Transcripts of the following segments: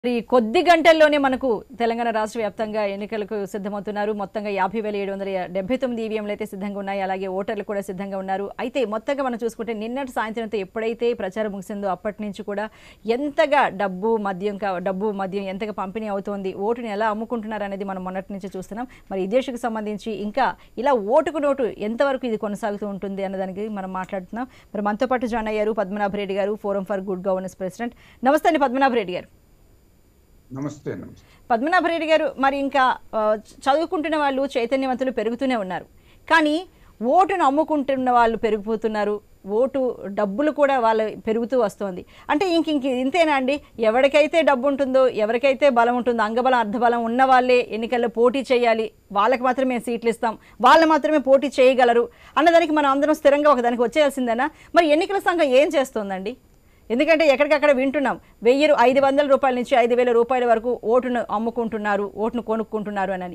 మరి కొద్ది గంటల్లోనే మనకు తెలంగాణ రాష్ట్ర వ్యాప్తంగా ఎన్నికలకు సిద్ధమవుతున్నారు మొత్తంగా యాభై వేల ఏడు వందల డెబ్బై తొమ్మిది ఈవీఎంలు అయితే సిద్ధంగా ఉన్నాయి అలాగే ఓటర్లు కూడా సిద్ధంగా ఉన్నారు అయితే మొత్తంగా మనం చూసుకుంటే నిన్నటి సాయంత్రంతో ఎప్పుడైతే ప్రచారం ముగిసిందో అప్పటి నుంచి కూడా ఎంతగా డబ్బు మద్యం కా- డబ్బు మద్యం ఎంతగా పంపిణీ అవుతోంది ఓటుని ఎలా అమ్ముకుంటున్నారు అనేది మనం మొన్నటి నుంచి చూస్తున్నాం మరి ఈ దేశకు సంబంధించి ఇంకా ఇలా ఓటుకు నోటు ఎంతవరకు ఇది కొనసాగుతూ ఉంటుంది అన్న దానికి మనం మాట్లాడుతున్నాం మరి మనతో పాటు జాయిన్ అయ్యారు పద్మనాభ రెడ్డి గారు forum for good governance president నమస్తే అండి పద్మనాభ రెడ్డి గారు నమస్తే నమస్తే పద్మనాభరెడ్డి గారు మరి ఇంకా ఆ, చదువుకుంటున్న వాళ్ళు చైతన్యవంతులు పెరుగుతూనే ఉన్నారు కానీ ఓటును అమ్ముకుంటున్న వాళ్ళు పెరిగిపోతున్నారు ఓటు డబ్బులు కూడా వాళ్ళు పెరుగుతూ వస్తోంది అంటే ఇంక ఇంక ఇంతేనా అండి ఎవరికైతే డబ్బు ఉంటుందో ఎవరికైతే బలం ఉంటుందో అంగబలం అర్ధబలం ఉన్న వాళ్ళే ఎన్నికల్లో పోటీ చేయాలి వాళ్ళకి మాత్రమే సీట్లు ఇస్తాం వాళ్ళు మాత్రమే పోటీ చేయగలరు అన్నదానికి మనం అందరం స్థిరంగా ఒకదానికి వచ్చేయాల్సిందేనా మరి ఎన్నికల సంఘం ఏం చేస్తోందండి ఎందుకంటే ఎక్కడికక్కడ వింటున్నాం వెయ్యి రూ- ఐదు వందల రూపాయల నుంచి ఐదు వేల రూపాయల వరకు ఓటును అమ్ముకుంటున్నారు ఓటును కొనుక్కుంటున్నారు అని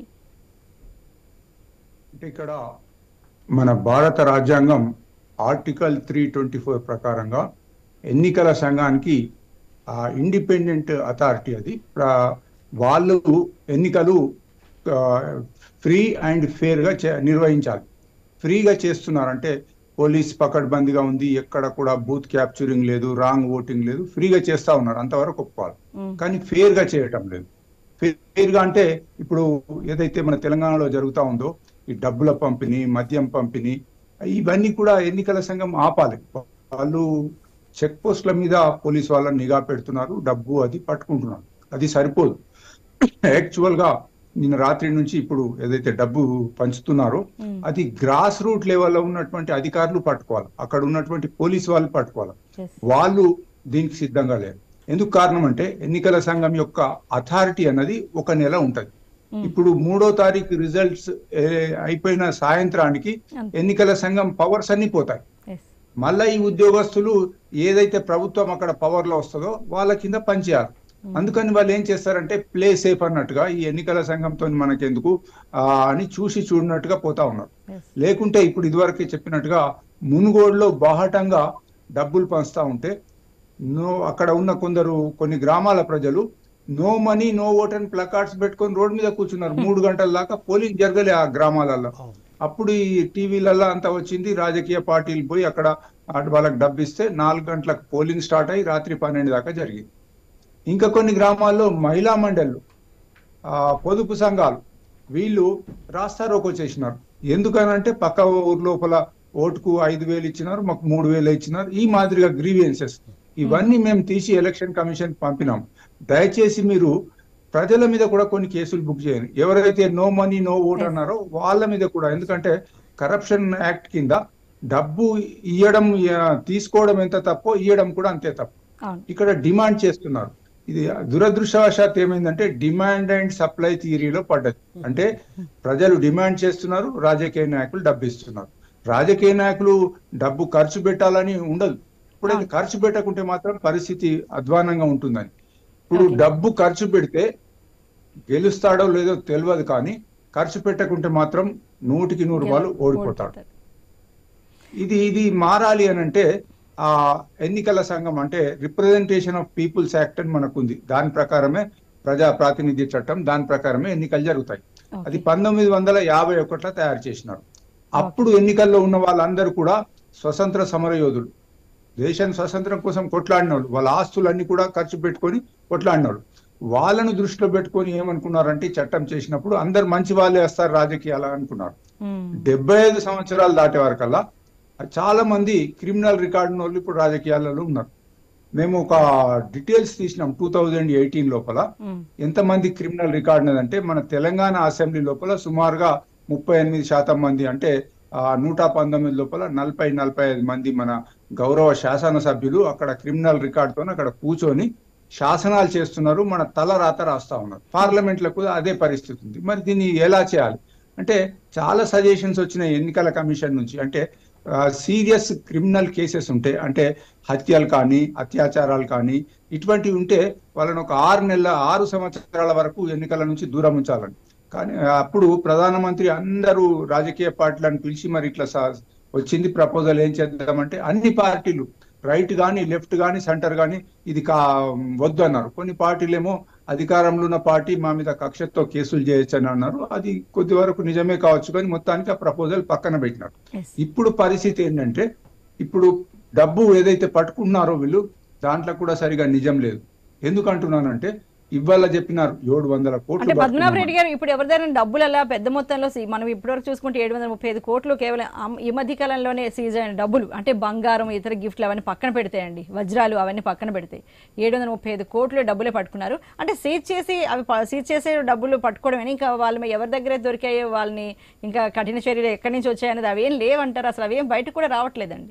అంటే ఇక్కడ మన భారత రాజ్యాంగం ఆర్టికల్ త్రీ ట్వంటీ ఫోర్ ప్రకారంగా ఎన్నికల సంఘానికి ఇండిపెండెంట్ అథారిటీ అది ప్ర- వాళ్ళు ఎన్నికలు ఫ్రీ అండ్ ఫేర్గా నిర్వహించాలి ఫ్రీగా చేస్తున్నారంటే పోలీస్ పకడ్బందీగా ఉంది ఎక్కడ కూడా బూత్ క్యాప్చరింగ్ లేదు రాంగ్ ఓటింగ్ లేదు ఫ్రీగా చేస్తా ఉన్నారు అంతవరకు ఒప్పుకోవాలి కానీ ఫేర్ గా చేయటం లేదు ఫేర్ గా అంటే ఇప్పుడు ఏదైతే మన తెలంగాణలో జరుగుతా ఉందో ఈ డబ్బుల పంపిణీ మద్యం పంపిణీ ఇవన్నీ కూడా ఎన్నికల సంఘం ఆపాలి వాళ్ళు చెక్ పోస్టుల మీద పోలీస్ వాళ్ళని నిఘా పెడుతున్నారు డబ్బు అది పట్టుకుంటున్నారు అది సరిపోదు యాక్చువల్ గా నిన్న రాత్రి నుంచి ఇప్పుడు ఏదైతే డబ్బు పంచుతున్నారో అది గ్రాస్ రూట్ లెవెల్లో ఉన్నటువంటి అధికారులు పట్టుకోవాలి అక్కడ ఉన్నటువంటి పోలీస్ వాళ్ళు పట్టుకోవాలి Yes. వాళ్ళు దీనికి సిద్ధంగా లేరు ఎందుకు కారణం అంటే ఎన్నికల సంఘం యొక్క అథారిటీ అన్నది ఒక నెల ఉంటది ఇప్పుడు మూడో తారీఖు రిజల్ట్స్ అయిపోయిన సాయంత్రానికి అంతే. ఎన్నికల సంఘం పవర్స్ అన్ని పోతాయి ఎస్ మళ్ళా ఈ ఉద్యోగస్తులు ఏదైతే ప్రభుత్వం అక్కడ పవర్ లో వస్తుందో వాళ్ళ కింద పనిచేయాలి అందుకని వాళ్ళు ఏం చేస్తారంటే ప్లే సేఫ్ అన్నట్టుగా ఈ ఎన్నికల సంఘంతో మనకెందుకు ఆ, అని చూసి చూడనట్టుగా పోతా ఉన్నారు ఎస్ లేకుంటే ఇప్పుడు ఇదివరకే చెప్పినట్టుగా మునుగోడులో బాహటంగా డబ్బులు పంచుతా ఉంటే నో అక్కడ ఉన్న కొందరు కొన్ని గ్రామాల ప్రజలు నో మనీ నో ఓట్ అని ప్లకార్డ్స్ పెట్టుకొని రోడ్ మీద కూర్చున్నారు మూడు గంటల దాకా పోలింగ్ జరగలే ఆ గ్రామాలలో అప్పుడు ఈ టీవీలలో అంతా వచ్చింది రాజకీయ పార్టీలు పోయి అక్కడ అటు వాళ్ళకి డబ్బు ఇస్తే నాలుగు గంటలకు పోలింగ్ స్టార్ట్ అయ్యి రాత్రి పన్నెండు దాకా జరిగింది ఇంకా కొన్ని గ్రామాల్లో మహిళా మండళ్ళు ఆ, పొదుపు సంఘాలు వీళ్ళు రాస్తారోకో చేసినారు ఎందుకనంటే పక్క ఊరు లోపల ఓటుకు ఐదు వేలు ఇచ్చినారు మాకు మూడు వేలు ఇచ్చినారు ఈ మాదిరిగా గ్రీవియన్సెస్ ఇవన్నీ మేము తీసి ఎలక్షన్ కమిషన్ పంపినాం దయచేసి మీరు ప్రజల మీద కూడా కొన్ని కేసులు బుక్ చేయండి ఎవరైతే నో మనీ నో ఓట్ అన్నారో వాళ్ళ మీద కూడా ఎందుకంటే కరప్షన్ యాక్ట్ కింద డబ్బు ఇయ్యడం ఆ, తీసుకోవడం ఎంత తప్పో ఇయ్యడం కూడా అంతే తప్పు అవును ఇక్కడ డిమాండ్ చేస్తున్నారు ఇది దురదృష్టవశాత్ ఏమైందంటే డిమాండ్ అండ్ సప్లై థియరీలో పడ్డది అంటే ప్రజలు డిమాండ్ చేస్తున్నారు రాజకీయ నాయకులు డబ్బు ఇస్తున్నారు రాజకీయ నాయకులు డబ్బు ఖర్చు పెట్టాలని ఉండదు ఇప్పుడైతే ఖర్చు పెట్టకుంటే మాత్రం పరిస్థితి అధ్వానంగా ఉంటుందని ఇప్పుడు డబ్బు ఖర్చు పెడితే గెలుస్తాడో లేదో తెలియదు కానీ ఖర్చు పెట్టకుంటే మాత్రం నూటికి నూరు రూపాయలు ఓడిపోతాడు ఇది ఇది మారాలి అని అంటే ఆ ఎన్నికల సంఘం అంటే రిప్రజెంటేషన్ ఆఫ్ పీపుల్స్ యాక్ట్ అని మనకు ఉంది దాని ప్రకారమే ప్రజా ప్రాతినిధ్య చట్టం దాని ప్రకారమే ఎన్నికలు జరుగుతాయి అది పంతొమ్మిది వందల యాభై ఒకటిలో తయారు చేసినారు అప్పుడు ఎన్నికల్లో ఉన్న వాళ్ళందరూ కూడా స్వతంత్ర సమరయోధులు దేశం స్వతంత్రం కోసం కొట్లాడిన వాళ్ళు వాళ్ళ ఆస్తులన్నీ కూడా ఖర్చు పెట్టుకొని కొట్లాడిన వాళ్ళు వాళ్ళను దృష్టిలో పెట్టుకొని ఏమనుకున్నారంటే ఈ చట్టం చేసినప్పుడు అందరు మంచి వాళ్ళే వస్తారు రాజకీయాలు అనుకున్నారు ఉమ్. డెబ్బై ఐదు సంవత్సరాలు దాటే వరకల్లా చాలా మంది క్రిమినల్ రికార్డు ఉన్న వాళ్ళు ఇప్పుడు రాజకీయాలలో ఉన్నారు మేము ఒక డీటెయిల్స్ తీసినాం టూ థౌజండ్ ఎయిటీన్ లోపల ఉమ్. ఎంతమంది క్రిమినల్ రికార్డు ఉన్నదంటే మన తెలంగాణ అసెంబ్లీ లోపల సుమారుగా ముప్పై ఎనిమిది శాతం మంది అంటే ఆ, నూట పంతొమ్మిది లోపల నలభై నలభై ఐదు మంది మన గౌరవ శాసనసభ్యులు అక్కడ క్రిమినల్ రికార్డుతో అక్కడ కూర్చొని శాసనాలు చేస్తున్నారు మన తల రాత రాస్తా ఉన్నారు పార్లమెంట్ లో కూడా అదే పరిస్థితి ఉంది మరి దీన్ని ఎలా చేయాలి అంటే చాలా సజెషన్స్ వచ్చినాయి ఎన్నికల కమిషన్ నుంచి అంటే సీరియస్ క్రిమినల్ కేసెస్ ఉంటాయి అంటే హత్యలు కానీ అత్యాచారాలు కానీ ఇటువంటివి ఉంటే వాళ్ళని ఒక ఆరు నెలల ఆరు సంవత్సరాల వరకు ఎన్నికల నుంచి దూరం ఉంచాలని కానీ అప్పుడు ప్రధానమంత్రి అందరూ రాజకీయ పార్టీలను పిలిచి మరి ఇట్లా సా- వచ్చింది ప్రపోజల్ ఏం చేద్దామంటే అన్ని పార్టీలు రైట్ కానీ లెఫ్ట్ కానీ సెంటర్ కానీ ఇది కా వద్దు అన్నారు కొన్ని పార్టీలు ఏమో అధికారంలో ఉన్న పార్టీ మా మీద కక్షతో కేసులు చేయొచ్చని అన్నారు అది కొద్ది వరకు నిజమే కావచ్చు కానీ మొత్తానికి ఆ ప్రపోజల్ పక్కన పెట్టినారు Yes. ఇప్పుడు పరిస్థితి ఏంటంటే ఇప్పుడు డబ్బు ఏదైతే పట్టుకున్నారో వీళ్ళు దాంట్లో కూడా సరిగా నిజం లేదు ఎందుకు అంటున్నానంటే ఇవాళ చెప్పినారు ఏడు వందల అంటే కోట్లు పద్మనాభ పట్టుకున్నామని. రెడ్డి గారు ఇప్పుడు ఎవరిదైనా డబ్బులు అలా పెద్ద మొత్తంలో సీ- మనం ఇప్పటివరకు చూసుకుంటే ఏడు వందల ముప్పై ఐదు కోట్లు కేవలం అమ్- ఈ మధ్య కాలంలోనే సీజ్ అయిన డబ్బులు అంటే బంగారం ఇతర గిఫ్ట్లు అవన్నీ పక్కన పెడతాయండి వజ్రాలు అవన్నీ పక్కన పెడతాయి ఏడు వందల ముప్పై ఐదు కోట్లు డబ్బులే పట్టుకున్నారు అంటే సీజ్ చేసి అవి ప- సీజ్ చేసే డబ్బులు పట్టుకోవడం ఇంకా వాళ్ళ ఎవరి దగ్గర దొరికాయో వాళ్ళని ఇంకా కఠిన చర్యలు ఎక్కడి నుంచి వచ్చాయనేది అవి ఏం లేవంటారు అసలు అవి ఏం బయటకు కూడా రావట్లేదండి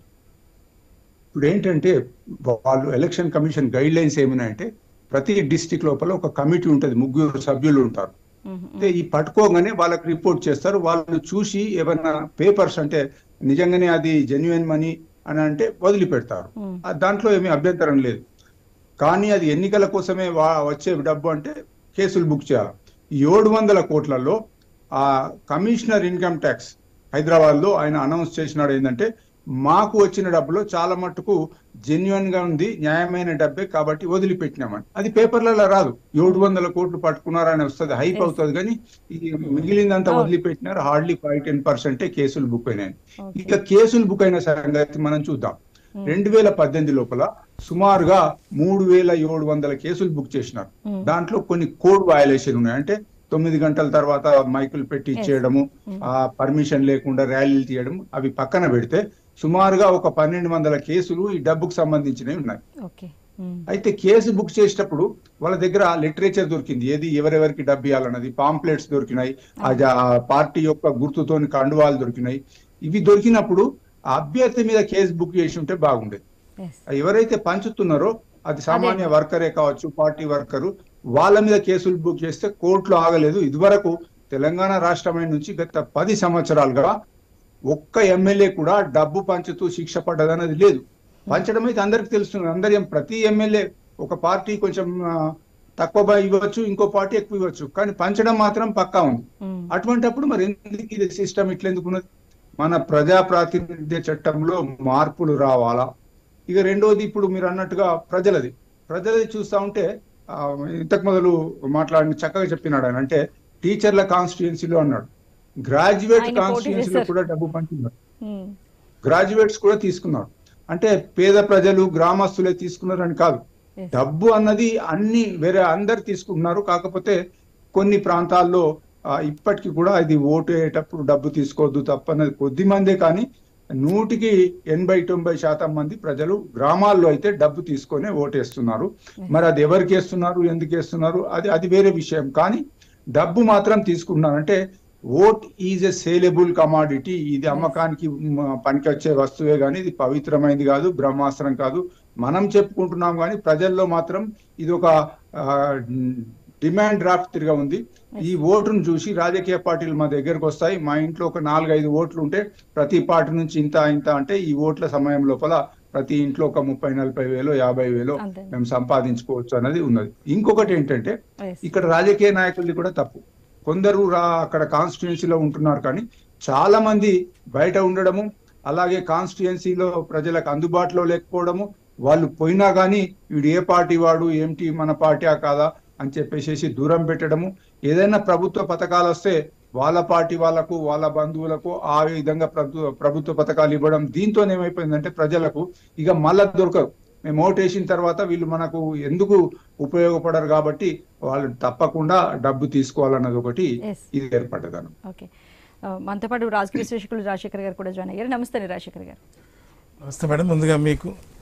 ఇప్పుడు ఏంటంటే వాళ్ళు ఎలక్షన్ కమిషన్ గైడ్ లైన్స్ ఏమైనాయంటే ప్రతి డిస్టిక్ లోపల ఒక కమిటీ ఉంటది ముగ్గురు సభ్యులు ఉంటారు మ్మ్. అయితే ఈ పట్టుకోగానే వాళ్ళకి రిపోర్ట్ చేస్తారు వాళ్ళు చూసి ఏమైనా పేపర్స్ అంటే నిజంగానే అది జెన్యున్ మనీ అని అంటే వదిలిపెడతారు మ్మ్. ఆ దాంట్లో ఏమీ అభ్యంతరం లేదు కానీ అది ఎన్నికల కోసమే వా- వచ్చే డబ్బు అంటే కేసులు బుక్ చేయాలి ఈ ఏడు వందల కోట్లలో ఆ కమిషనర్ ఇన్కమ్ ట్యాక్స్ హైదరాబాద్ లో ఆయన అనౌన్స్ చేసినాడు ఏంటంటే మాకు వచ్చిన డబ్బులో చాలా మట్టుకు జెన్యున్ గా ఉంది న్యాయమైన డబ్బే కాబట్టి వదిలిపెట్టినామని అది పేపర్లలో రాదు ఏడు వందల కోట్లు పట్టుకున్నారని వస్తుంది హైప్ అవుతుంది కానీ ఈ మిగిలిందంతా అవును. వదిలిపెట్టినారు హార్డ్లీ ఫైవ్ టెన్ పర్సెంటే కేసులు బుక్ అయినాయి Okay. ఇక కేసులు బుక్ అయిన సంగతి మనం చూద్దాం రెండు వేల పద్దెనిమిది లోపల సుమారుగా మూడు వేల ఏడు వందల కేసులు బుక్ చేసినారు Hmm. దాంట్లో కొన్ని కోడ్ వయలేషన్ ఉన్నాయి అంటే తొమ్మిది గంటల తర్వాత మైకులు పెట్టి ఇచ్చేయడము ఆ పర్మిషన్ లేకుండా ర్యాలీలు తీయడం అవి పక్కన పెడితే సుమారుగా ఒక పన్నెండు వందల కేసులు ఈ డబ్బుకు సంబంధించినవి ఉన్నాయి ఓకే మ్మ్. అయితే కేసు బుక్ చేసేటప్పుడు వాళ్ళ దగ్గర లిటరేచర్ దొరికింది ఏది ఎవరెవరికి డబ్బు ఇవ్వాలన్నది పాంప్లెట్స్ దొరికినాయి ఆ జా- ఆ పార్టీ యొక్క గుర్తుతోని కండువాలు దొరికినాయి ఇవి దొరికినప్పుడు ఆ అభ్యర్థి మీద కేసు బుక్ చేసి ఉంటే బాగుండేది Yes. ఎవరైతే పంచుతున్నారో అది సామాన్య వర్కరే కావచ్చు పార్టీ వర్కరు వాళ్ళ మీద కేసులు బుక్ చేస్తే కోర్టులో ఆగలేదు ఇదివరకు తెలంగాణ రాష్ట్రమైన నుంచి గత పది సంవత్సరాలుగా ఒక్క ఎమ్మెల్యే కూడా డబ్బు పంచుతూ శిక్ష పడ్డదన్నది లేదు పంచడం అయితే అందరికి తెలుస్తుంది అందరి ప్రతి ఎమ్మెల్యే ఒక పార్టీ కొంచెం ఆ, తక్కువ ఇవ్వచ్చు ఇంకో పార్టీ ఎక్కువ ఇవ్వచ్చు కానీ పంచడం మాత్రం పక్కా ఉంది మ్మ్. అటువంటప్పుడు మరి ఎందుకు ఇది సిస్టమ్ ఇట్లెందుకు ఉన్నది మన ప్రజా ప్రాతినిధ్య చట్టంలో మార్పులు రావాలా ఇక రెండోది ఇప్పుడు మీరు అన్నట్టుగా ప్రజలది ప్రజలది చూస్తా ఉంటే ఆ, ఇంతకు మొదలు మాట్లాడిన చక్కగా చెప్పినాడు ఆయన అంటే టీచర్ల కాన్స్టిట్యుయెన్సీలో అన్నాడు గ్రాడ్యుయేట్ ఆయన పోటీ కాన్స్టిట్యుయెన్సీలో చేశారు. కూడా డబ్బు పంచున్నారు మ్మ్. గ్రాడ్యుయేట్స్ కూడా తీసుకున్నారు అంటే పేద ప్రజలు గ్రామస్తులే తీసుకున్నారని కాదు Yes. డబ్బు అన్నది అన్ని వేరే అందరు తీసుకుంటున్నారు కాకపోతే కొన్ని ప్రాంతాల్లో ఆ, ఇప్పటికీ కూడా ఇది ఓటు వేయేటప్పుడు డబ్బు తీసుకోవద్దు తప్పన్నది కొద్ది మందే కానీ నూటికి ఎనభై తొంభై శాతం మంది ప్రజలు గ్రామాల్లో అయితే డబ్బు తీసుకొని ఓటేస్తున్నారు మరి అది ఎవరికి వేస్తున్నారు ఎందుకు వేస్తున్నారు అది అది వేరే విషయం కానీ డబ్బు మాత్రం తీసుకుంటున్నారు అంటే vote is a saleable commodity ఇది అమ్మకానికి మ, పనికొచ్చే వస్తువే కానీ ఇది పవిత్రమైనది కాదు బ్రహ్మాస్త్రం కాదు మనం చెప్పుకుంటున్నాం కానీ ప్రజల్లో మాత్రం ఇది ఒక డిమాండ్ డ్రాఫ్ట్ తిరిగా ఉంది ఈ ఓటును చూసి రాజకీయ పార్టీలు మా దగ్గరకు వస్తాయి మా ఇంట్లో ఒక నాలుగైదు ఓట్లు ఉంటే ప్రతి పార్టీ నుంచి ఇంత ఇంత అంటే ఈ ఓట్ల సమయం లోపల ప్రతి ఇంట్లో ఒక ముప్పై నలభై వేలు యాభై వేలు అంతే. మేము సంపాదించుకోవచ్చు అన్నది ఉన్నది ఇంకొకటి ఏంటంటే Yes. ఇక్కడ రాజకీయ నాయకులది కూడా తప్పు కొందరు రా అక్కడ కాన్స్టిట్యుయెన్సీలో ఉంటున్నారు కానీ చాలా మంది బయట ఉండడము అలాగే కాన్స్టిట్యుయెన్సీలో ప్రజలకు అందుబాటులో లేకపోవడము వాళ్ళు పోయినా కానీ వీడు ఏ పార్టీ వాడు ఏమిటి మన పార్టీ కాదా అని చెప్పేసి దూరం పెట్టడము ఏదైనా ప్రభుత్వ పథకాలు వస్తే వాళ్ళ పార్టీ వాళ్ళకు వాళ్ళ బంధువులకు ఆ విధంగా ప్రభు ప్రభుత్వ పథకాలు ఇవ్వడం దీంతో ఏమైపోయిందంటే ప్రజలకు ఇక మళ్ళా దొరకవు మేము ఓటు వేసిన తర్వాత వీళ్ళు మనకు ఎందుకు ఉపయోగపడరు కాబట్టి వాళ్ళు తప్పకుండా డబ్బు తీసుకోవాలన్నది ఒకటి Yes. ఇది ఏర్పడ్డదను ఓకే ఆ, మనతో పాటు రాజకీయ విశ్లేషకులు రాజశేఖర్ గారు కూడా జాయిన్ అయ్యారు నమస్తే అండి రాజశేఖర్ గారు నమస్తే మేడం ముందుగా మీకు